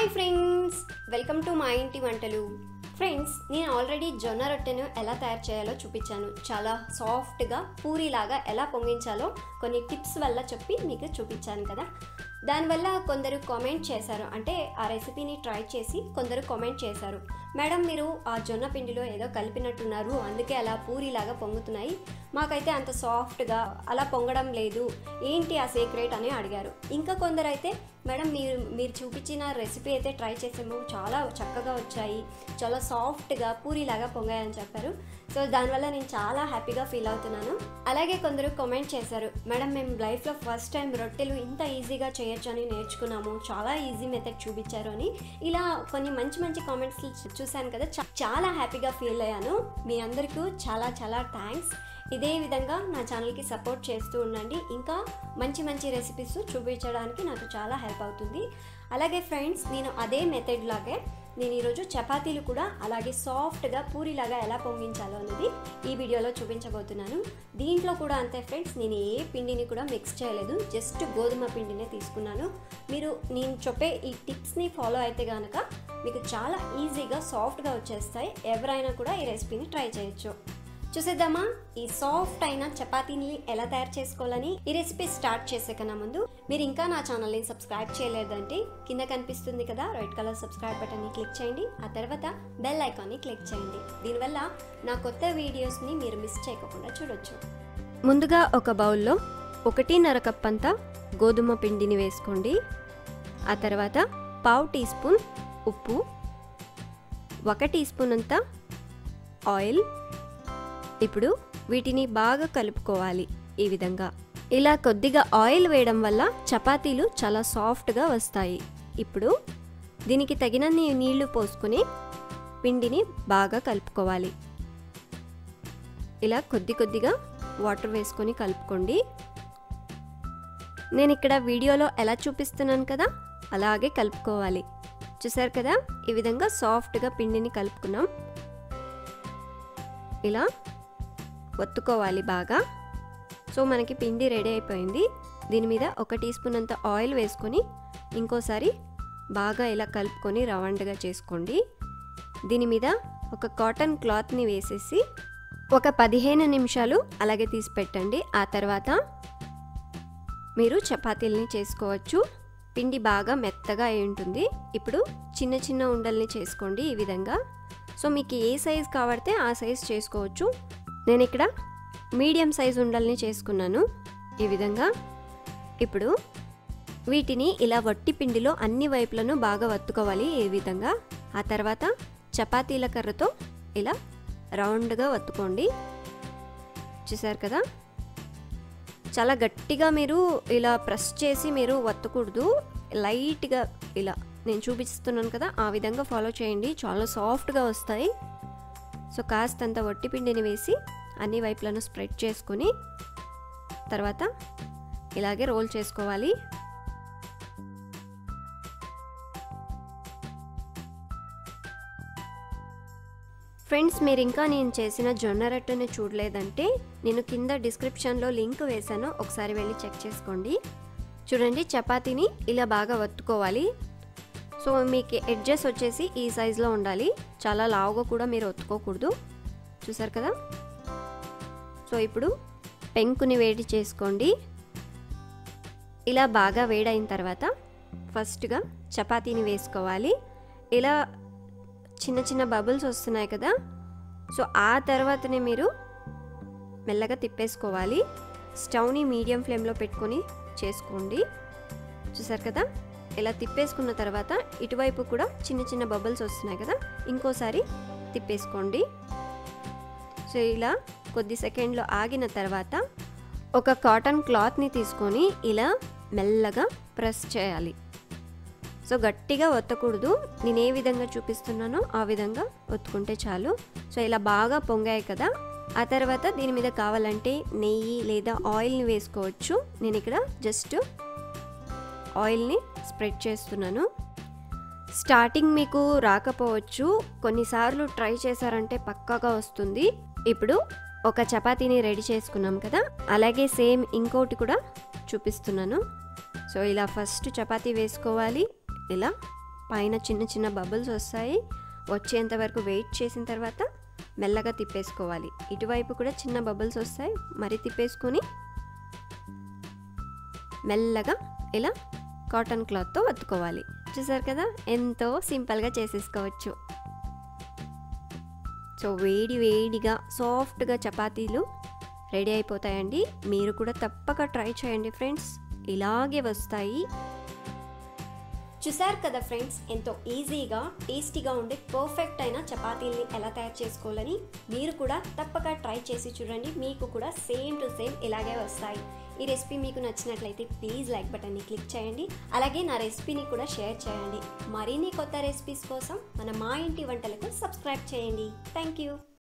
hi friends welcome to మా ఇంటి వంటలు ఫ్రెండ్స్ నేను ఆల్రెడీ జొన్న రొట్టెను ఎలా తయారు చేయాలో చూపించాను చాలా సాఫ్ట్గా పూరిలాగా ఎలా పొంగించాలో కొన్ని టిప్స్ వల్ల చెప్పి మీకు చూపించాను కదా దానివల్ల కొందరు కామెంట్ చేశారు అంటే ఆ రెసిపీని ట్రై చేసి కొందరు కామెంట్ చేశారు మేడం మీరు ఆ జొన్న పిండిలో ఏదో కలిపినట్టున్నారు అందుకే అలా పూరిలాగా పొంగుతున్నాయి మాకైతే అంత సాఫ్ట్గా అలా పొంగడం లేదు ఏంటి ఆ సీక్రెట్ అని అడిగారు ఇంకా కొందరు అయితే మేడం మీరు మీరు చూపించిన రెసిపీ అయితే ట్రై చేసాము చాలా చక్కగా వచ్చాయి చాలా సాఫ్ట్గా పూరిలాగా పొంగాయని చెప్పారు సో దానివల్ల నేను చాలా హ్యాపీగా ఫీల్ అవుతున్నాను అలాగే కొందరు కామెంట్ చేశారు మేడం మేము లైఫ్లో ఫస్ట్ టైం రొట్టెలు ఇంత ఈజీగా చేయొచ్చు అని నేర్చుకున్నాము చాలా ఈజీ మెథడ్ చూపించారు అని ఇలా కొన్ని మంచి మంచి కామెంట్స్ చూశాను కదా చా- చాలా హ్యాపీగా ఫీల్ అయ్యాను మీ అందరికీ చాలా చాలా థ్యాంక్స్ ఇదే విధంగా నా ఛానల్కి సపోర్ట్ చేస్తూ ఉండండి ఇంకా మంచి మంచి రెసిపీస్ చూపించడానికి నాకు చాలా హెల్ప్ అవుతుంది అలాగే ఫ్రెండ్స్ నేను అదే మెథడ్ లాగే నేను ఈరోజు చపాతీలు కూడా అలాగే సాఫ్ట్గా పూరిలాగా ఎలా పొంగించాలో అనేది ఈ వీడియోలో చూపించబోతున్నాను దీంట్లో కూడా అంతే ఫ్రెండ్స్ నేను ఏ పిండిని కూడా మిక్స్ చేయలేదు జస్ట్ గోధుమ పిండినే తీసుకున్నాను మీరు నేను చెప్పే ఈ టిప్స్ని ఫాలో అయితే కనుక మీకు చాలా ఈజీగా సాఫ్ట్గా వచ్చేస్తాయి ఎవరైనా కూడా ఈ రెసిపీని ట్రై చేయొచ్చు చూసేద్దామా ఈ సాఫ్ట్ అయిన చపాతీని ఎలా తయారు చేసుకోవాలని ఈ రెసిపీ స్టార్ట్ చేసే కన్నా ముందు మీరు ఇంకా నా ఛానల్ని సబ్స్క్రైబ్ చేయలేదంటే కింద కనిపిస్తుంది కదా రెడ్ కలర్ సబ్స్క్రైబ్ బటన్ని క్లిక్ చేయండి ఆ తర్వాత బెల్ ఐకాన్ని క్లిక్ చేయండి దీనివల్ల నా కొత్త వీడియోస్ని మీరు మిస్ చేయకుండా చూడొచ్చు ముందుగా ఒక బౌల్లో ఒకటిన్నర కప్ అంతా గోధుమ పిండిని వేసుకోండి ఆ తర్వాత పావు టీ స్పూన్ ఉప్పు ఒక టీ స్పూన్ అంతా ఆయిల్ ఇప్పుడు వీటిని బాగా కలుపుకోవాలి ఈ విధంగా ఇలా కొద్దిగా ఆయిల్ వేయడం వల్ల చపాతీలు చాలా సాఫ్ట్గా వస్తాయి ఇప్పుడు దీనికి తగినన్ని నీళ్లు పోసుకొని పిండిని బాగా కలుపుకోవాలి ఇలా కొద్ది కొద్దిగా వాటర్ వేసుకొని కలుపుకోండి నేను ఇక్కడ వీడియోలో ఎలా చూపిస్తున్నాను కదా అలాగే కలుపుకోవాలి చూసారు కదా ఈ విధంగా సాఫ్ట్గా పిండిని కలుపుకున్నాం ఇలా ఒత్తుకోవాలి బాగా సో మనకి పిండి రెడీ అయిపోయింది దీని మీద ఒక టీ స్పూన్ అంత ఆయిల్ వేసుకొని ఇంకోసారి బాగా ఇలా కలుపుకొని రౌండ్గా చేసుకోండి దీని మీద ఒక కాటన్ క్లాత్ని వేసేసి ఒక పదిహేను నిమిషాలు అలాగే తీసి పెట్టండి ఆ తర్వాత మీరు చపాతీలని చేసుకోవచ్చు పిండి బాగా మెత్తగా అయి ఉంటుంది ఇప్పుడు చిన్న చిన్న ఉండల్ని చేసుకోండి ఈ విధంగా సో మీకు ఏ సైజ్ కావాడితే ఆ సైజ్ చేసుకోవచ్చు నేను ఇక్కడ మీడియం సైజ్ ఉండల్ని చేసుకున్నాను ఈ విధంగా ఇప్పుడు వీటిని ఇలా వట్టి పిండిలో అన్ని వైపులను బాగా వత్తుకోవాలి ఈ విధంగా ఆ తర్వాత చపాతీల కర్రతో ఇలా రౌండ్గా వత్తుకోండి చూసారు కదా చాలా గట్టిగా మీరు ఇలా ప్రెస్ చేసి మీరు వత్తకూడదు లైట్గా ఇలా నేను చూపిస్తున్నాను కదా ఆ విధంగా ఫాలో చేయండి చాలా సాఫ్ట్గా వస్తాయి సో కాస్తంత వట్టి పిండిని వేసి అన్ని వైపులను స్ప్రెడ్ చేసుకొని తర్వాత ఇలాగే రోల్ చేసుకోవాలి ఫ్రెండ్స్ మీరు ఇంకా నేను చేసిన జొన్న రొట్టెని చూడలేదంటే నేను కింద డిస్క్రిప్షన్లో లింక్ వేశాను ఒకసారి వెళ్ళి చెక్ చేసుకోండి చూడండి చపాతీని ఇలా బాగా ఒత్తుకోవాలి సో మీకు ఎడ్జెస్ వచ్చేసి ఈ సైజులో ఉండాలి చాలా లావుగా కూడా మీరు ఒత్తుకోకూడదు చూసారు కదా సో ఇప్పుడు పెంకుని వేడి చేసుకోండి ఇలా బాగా వేడైన తర్వాత ఫస్ట్గా చపాతీని వేసుకోవాలి ఇలా చిన్న చిన్న బబుల్స్ వస్తున్నాయి కదా సో ఆ తర్వాతనే మీరు మెల్లగా తిప్పేసుకోవాలి స్టవ్ని మీడియం ఫ్లేమ్లో పెట్టుకొని చేసుకోండి చూసారు కదా ఇలా తిప్పేసుకున్న తర్వాత ఇటువైపు కూడా చిన్న చిన్న బబుల్స్ వస్తున్నాయి కదా ఇంకోసారి తిప్పేసుకోండి సో ఇలా కొద్ది సెకండ్లో ఆగిన తర్వాత ఒక కాటన్ క్లాత్ని తీసుకొని ఇలా మెల్లగా ప్రెస్ చేయాలి సో గట్టిగా ఒత్తకూడదు నేను ఏ విధంగా చూపిస్తున్నానో ఆ విధంగా ఒత్తుకుంటే చాలు సో ఇలా బాగా పొంగాయి కదా ఆ తర్వాత దీని మీద కావాలంటే నెయ్యి లేదా ఆయిల్ని వేసుకోవచ్చు నేను ఇక్కడ జస్ట్ ఆయిల్ని స్ప్రెడ్ చేస్తున్నాను స్టార్టింగ్ మీకు రాకపోవచ్చు కొన్నిసార్లు ట్రై చేశారంటే పక్కాగా వస్తుంది ఇప్పుడు ఒక చపాతీని రెడీ చేసుకున్నాం కదా అలాగే సేమ్ ఇంకోటి కూడా చూపిస్తున్నాను సో ఇలా ఫస్ట్ చపాతీ వేసుకోవాలి ఇలా పైన చిన్న చిన్న బబుల్స్ వస్తాయి వచ్చేంత వరకు వెయిట్ చేసిన తర్వాత మెల్లగా తిప్పేసుకోవాలి ఇటువైపు కూడా చిన్న బబుల్స్ వస్తాయి మరి తిప్పేసుకొని మెల్లగా ఇలా కాటన్ క్లాత్తో వత్తుకోవాలి చూసారు కదా ఎంతో సింపుల్గా చేసేసుకోవచ్చు సో వేడి వేడిగా సాఫ్ట్గా చపాతీలు రెడీ అయిపోతాయండి మీరు కూడా తప్పక ట్రై చేయండి ఫ్రెండ్స్ ఇలాగే వస్తాయి చూసారు కదా ఫ్రెండ్స్ ఎంతో ఈజీగా టేస్టీగా ఉండే పర్ఫెక్ట్ అయిన చపాతీల్ని ఎలా తయారు చేసుకోవాలని మీరు కూడా తప్పక ట్రై చేసి చూడండి మీకు కూడా సేమ్ టు సేమ్ ఇలాగే వస్తాయి ఈ రెసిపీ మీకు నచ్చినట్లయితే ప్లీజ్ లైక్ బటన్ని క్లిక్ చేయండి అలాగే నా రెసిపీని కూడా షేర్ చేయండి మరిన్ని కొత్త రెసిపీస్ కోసం మన మా ఇంటి వంటలకు సబ్స్క్రైబ్ చేయండి థ్యాంక్ యూ